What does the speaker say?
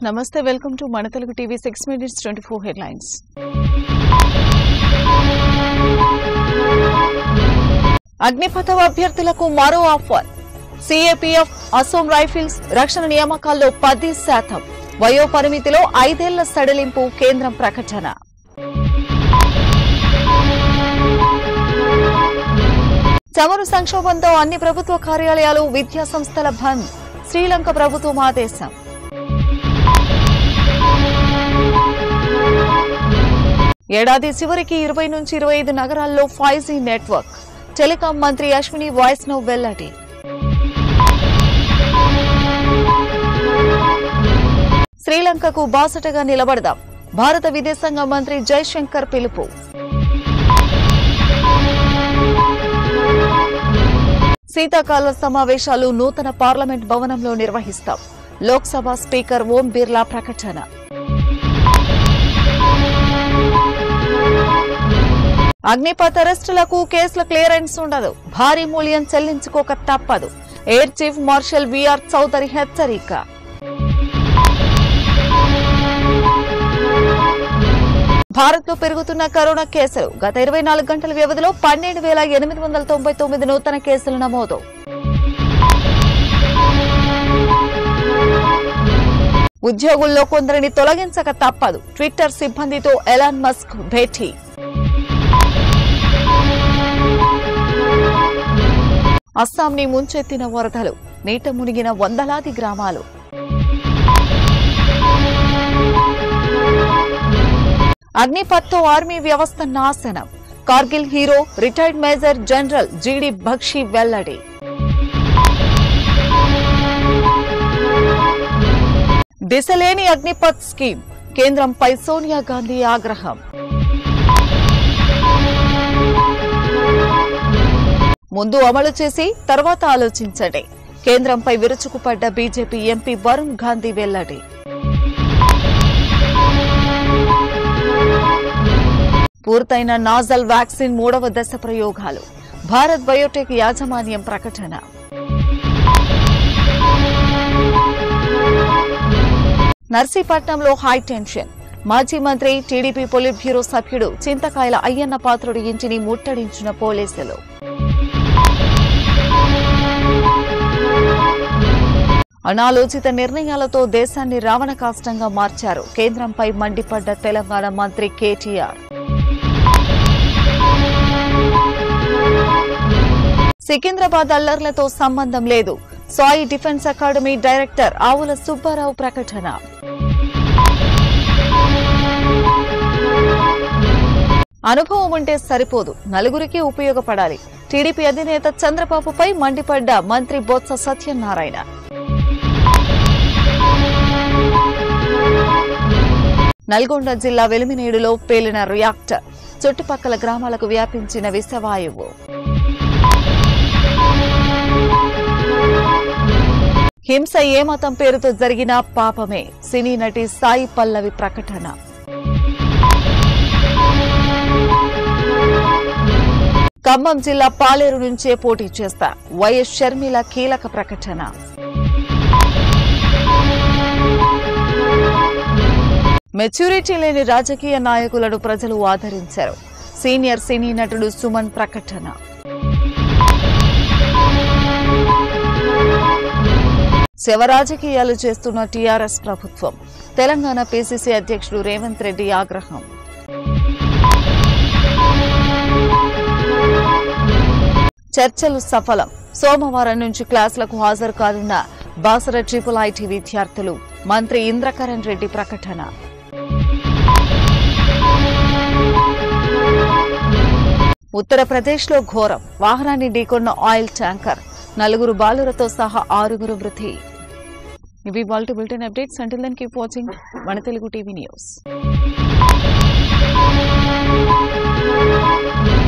నమస్తే welcome to మన Telugu TV six minutes twenty four headlines Agnipath అభ్యర్థులకు మరో ఆఫర్ సిఏపీఎఫ్ అసోం రైఫిల్స్ రక్షణ నియామకాల్లో పది శాతం వయో పరిమితిలో ఐదేళ్ల సడలింపు కేంద్రం ప్రకటన చమురు సంక్షోభంతో అన్ని ప్రభుత్వ కార్యాలయాలు విద్యా సంస్థల బంద్ శ్రీలంక ప్రభుత్వం ఆదేశం ఏడాది చివరికి ఇరవై నుంచి ఇరవై ఐదు నగరాల్లో ఫైవ్ జీ నెట్వర్క్ టెలికాం మంత్రి అశ్విని వాయిస్ నో వెల్లడి శ్రీలంకకు బాసటగా నిలబడదాం భారత విదేశాంగ మంత్రి జైశంకర్ పిలుపు శీతాకాల సమావేశాలు నూతన పార్లమెంట్ భవనంలో నిర్వహిస్తాం లోక్సభ స్పీకర్ ఓం బిర్లా ప్రకటన అగ్నిపథ్ అరెస్టులకు కేసుల క్లియరెన్స్ ఉండదు భారీ మూల్యం చెల్లించుకోక తప్పదు air chief marshal V R Chaudhari హెచ్చరిక భారత్లో పెరుగుతున్న కరోనా కేసులు గత ఇరవై నాలుగు గంటల వ్యవధిలో పన్నెండు వేల ఎనిమిది వందల తొంభై తొమ్మిది నూతన కేసులు నమోదు ఉద్యోగుల్లో కొందరిని తొలగించక తప్పదు ట్విట్టర్ సిబ్బందితో ఎలాన్ మస్క్ భేటీ అస్సాంని ముంచెత్తిన వరదలు నీట మునిగిన వందలాది గ్రామాలు అగ్నిపత్తో ఆర్మీ వ్యవస్థ నాశనం Kargil hero retired major general G D Bakshi వెల్లడి దిశలేని అగ్నిపత్ స్కీమ్ కేంద్రంపై సోనియా గాంధీ ఆగ్రహం ముందు అమలు చేసి తర్వాత ఆలోచించండి కేంద్రంపై విరుచుకుపడ్డ బీజేపీ ఎంపీ వరుణ్ గాంధీ వెల్లడి పూర్తయిన నాజల్ వ్యాక్సిన్ మూడవ దశ ప్రయోగాలు భారత్ బయోటెక్ యాజమాన్యం ప్రకటన నర్సీపట్నంలో హై టెన్షన్ మాజీ మంత్రి టీడీపీ పొలిట్ బ్యూరో సభ్యుడు చింతకాయల అయ్యన్న పాత్రుడి ఇంటిని ముట్టడించిన పోలీసులు అనాలోచిత నిర్ణయాలతో దేశాన్ని రావణ కాష్టంగా మార్చారు కేంద్రంపై మండిపడ్డ తెలంగాణ మంత్రి కేటీఆర్ సికింద్రాబాద్ అల్లర్లతో సంబంధం లేదు సాయి డిఫెన్స్ అకాడమీ డైరెక్టర్ ఆవుల సుబ్బారావు ప్రకటన అనుభవం ఉంటే సరిపోదు నలుగురికి ఉపయోగపడాలి టీడీపీ అధినేత చంద్రబాబుపై మండిపడ్డ మంత్రి బొత్స సత్యనారాయణ నల్గొండ జిల్లా వెలిమినేడులో పేలిన రియాక్టర్ చుట్టుపక్కల గ్రామాలకు వ్యాపించిన విషవాయువు హింస ఏ మతం పేరుతో జరిగినా పాపమే సినీ నటి సాయి పల్లవి ప్రకటన ఖమ్మం జిల్లా పాలేరు నుంచే పోటీ చేస్తా వైఎస్ షర్మిల కీలక ప్రకటన మెచ్యూరిటీ లేని రాజకీయ నాయకులను ప్రజలు ఆదరించారు సీనియర్ సినీ నటుడు సుమన్ ప్రకటన శవ రాజకీయాలు చేస్తున్న టీఆర్ఎస్ ప్రభుత్వం తెలంగాణ పీసీసీ అధ్యక్షుడు రేవంత్ రెడ్డి ఆగ్రహం చర్చలు సఫలం సోమవారం నుంచి క్లాసులకు హాజరు కానున్న బాసర ట్రిపుల్ ఐటీ విద్యార్థులు మంత్రి ఇంద్రకరణ్ రెడ్డి ప్రకటన ఉత్తరప్రదేశ్లో ఘోరం వాహనాన్ని ఢీకొన్న ఆయిల్ ట్యాంకర్ నలుగురు బాలురతో సహా ఆరుగురు మృతి ఇవి వాళ్ళ bulletin updates until then keep watching మన తెలుగు టీవీ న్యూస్